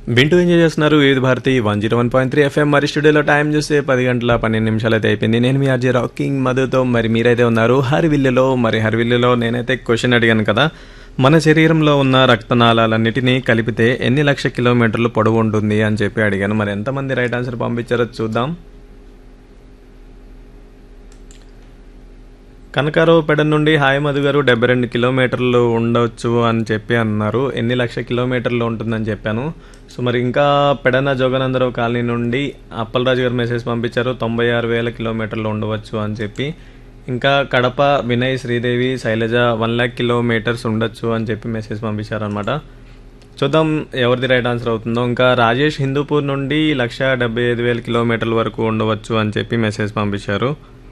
వింటూ ఎంజాయ్ చేస్తున్నారు Vividh Bharati one zero one point three FM మరి స్టూడియోలో టైం చూస్తే పది గంటల పన్నెండు నిమిషాలు అయితే అయిపోయింది నేను మీ ఆర్జే రాకింగ్ మధుతో మరి మీరైతే ఉన్నారు హరివిల్లులో మరి హరివిల్లులో నేనైతే క్వశ్చన్ అడిగాను కదా మన శరీరంలో ఉన్న రక్తనాళాలన్నిటినీ కలిపితే ఎన్ని లక్ష కిలోమీటర్లు పొడవు ఉంటుంది అని చెప్పి అడిగాను మరి ఎంతమంది రైట్ ఆన్సర్ పంపించారో చూద్దాం కనకారావు పెడ నుండి హాయ్ మధు గారు డెబ్బై రెండు కిలోమీటర్లు ఉండొచ్చు అని చెప్పి అన్నారు ఎన్ని లక్ష కిలోమీటర్లు ఉంటుందని చెప్పాను సో మరి ఇంకా పెడన జోగానందరావు కాలనీ నుండి అప్పలరాజు గారు మెసేజ్ పంపించారు తొంభై ఆరు వేల కిలోమీటర్లు ఉండవచ్చు అని చెప్పి ఇంకా కడప వినయ్ శ్రీదేవి శైలజ వన్ ల్యాక్ కిలోమీటర్స్ ఉండొచ్చు అని చెప్పి మెసేజ్ పంపించారు అనమాట చూద్దాం ఎవరిది రైట్ ఆన్సర్ అవుతుందో ఇంకా రాజేష్ హిందూపూర్ నుండి లక్ష డెబ్బై ఐదు వేల కిలోమీటర్ల వరకు ఉండవచ్చు అని చెప్పి మెసేజ్ పంపించారు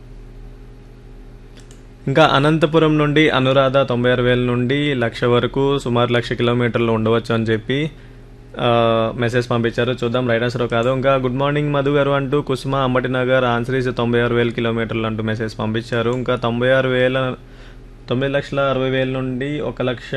ఇంకా అనంతపురం నుండి అనురాధ తొంభై ఆరు వేల నుండి లక్ష వరకు సుమారు లక్ష కిలోమీటర్లు ఉండవచ్చు అని చెప్పి ఆ, మెసేజ్ పంపించారు చూద్దాం రైట్ ఆన్సర్ కాదు ఇంకా గుడ్ మార్నింగ్ మధు గారు అంటూ కుసుమ అంబటి నగర్ ఆన్సర్ ఈజ్ తొంభై ఆరు వేల కిలోమీటర్లు అంటూ మెసేజ్ పంపించారు ఇంకా తొంభై ఆరు వేల తొమ్మిది లక్షల అరవై వేల నుండి ఒక లక్ష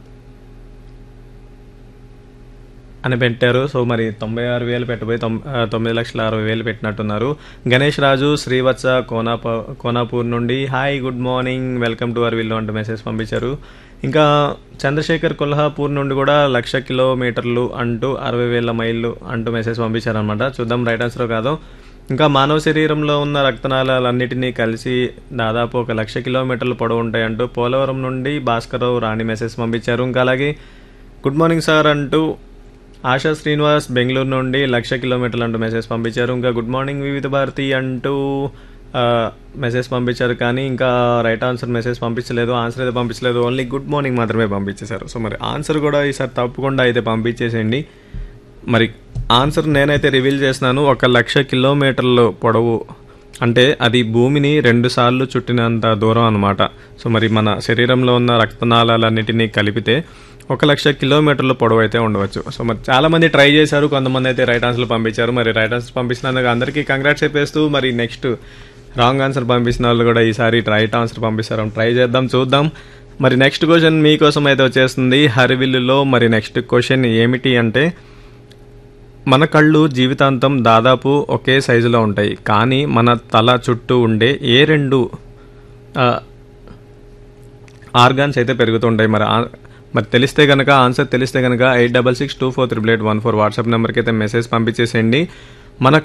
అని పెట్టారు సో మరి తొంభై ఆరు వేలు పెట్టబోయి తొమ్- ఆ, తొమ్మిది లక్షల అరవై వేలు పెట్టినట్టున్నారు గణేష్ రాజు శ్రీవత్స కోనాప కోనాపూర్ నుండి hi good morning welcome to our విల్లు అంటూ మెసేజ్ పంపించారు ఇంకా చంద్రశేఖర్ కొల్హాపూర్ నుండి కూడా లక్ష కిలోమీటర్లు అంటూ అరవై వేల మైళ్ళు అంటూ మెసేజ్ పంపించారనమాట చూద్దాం రైట్ ఆన్సర్ కాదు ఇంకా మానవ శరీరంలో ఉన్న రక్తనాళాలన్నిటినీ కలిసి దాదాపు ఒక లక్ష కిలోమీటర్లు పొడవు ఉంటాయంటూ పోలవరం నుండి భాస్కరరావు రాణి మెసేజ్ పంపించారు ఇంకా అలాగే గుడ్ మార్నింగ్ సార్ అంటూ ఆశా శ్రీనివాస్ బెంగళూరు నుండి లక్ష కిలోమీటర్లు అంటూ మెసేజ్ పంపించారు ఇంకా గుడ్ మార్నింగ్ వివిధ భారతి అంటూ ఆ, మెసేజ్ పంపించారు కానీ ఇంకా రైట్ ఆన్సర్ మెసేజ్ పంపించలేదు ఆన్సర్ అయితే పంపించలేదు ఓన్లీ గుడ్ మార్నింగ్ మాత్రమే పంపించేశారు సో మరి ఆన్సర్ కూడా ఈసారి తప్పకుండా అయితే పంపించేసేయండి మరి ఆన్సర్ నేనైతే రివీల్ చేస్తున్నాను ఒక లక్ష కిలోమీటర్లు పొడవు అంటే అది భూమిని రెండు సార్లు చుట్టినంత దూరం అనమాట సో మరి మన శరీరంలో ఉన్న రక్తనాళాలన్నిటినీ కలిపితే ఒక లక్ష కిలోమీటర్ల పొడవు అయితే ఉండవచ్చు సో మరి చాలా మంది ట్రై చేశారు కొంతమంది అయితే రైట్ ఆన్సర్ పంపించారు మరి రైట్ ఆన్సర్ పంపించినందుకు అందరికీ కంగ్రాట్స్ చెప్పేస్తూ మరి నెక్స్ట్ రాంగ్ ఆన్సర్ పంపించిన వాళ్ళు కూడా ఈసారి రైట్ ఆన్సర్ పంపిస్తారు ట్రై చేద్దాం చూద్దాం మరి నెక్స్ట్ క్వశ్చన్ మీకోసం అయితే వచ్చేస్తుంది హరివిల్లులో మరి నెక్స్ట్ క్వశ్చన్ ఏమిటి అంటే మన కళ్ళు జీవితాంతం దాదాపు ఒకే సైజులో ఉంటాయి కానీ మన తల చుట్టూ ఉండే ఏ రెండు ఆర్గాన్స్ అయితే పెరుగుతుంటాయి మరి ఆ- మరి తెలిస్తే కనుక ఆన్సర్ తెలిస్తే కనుక eight double six two four triple eight one four WhatsApp నెంబర్కి అయితే మెసేజ్ పంపించేసేయండి మన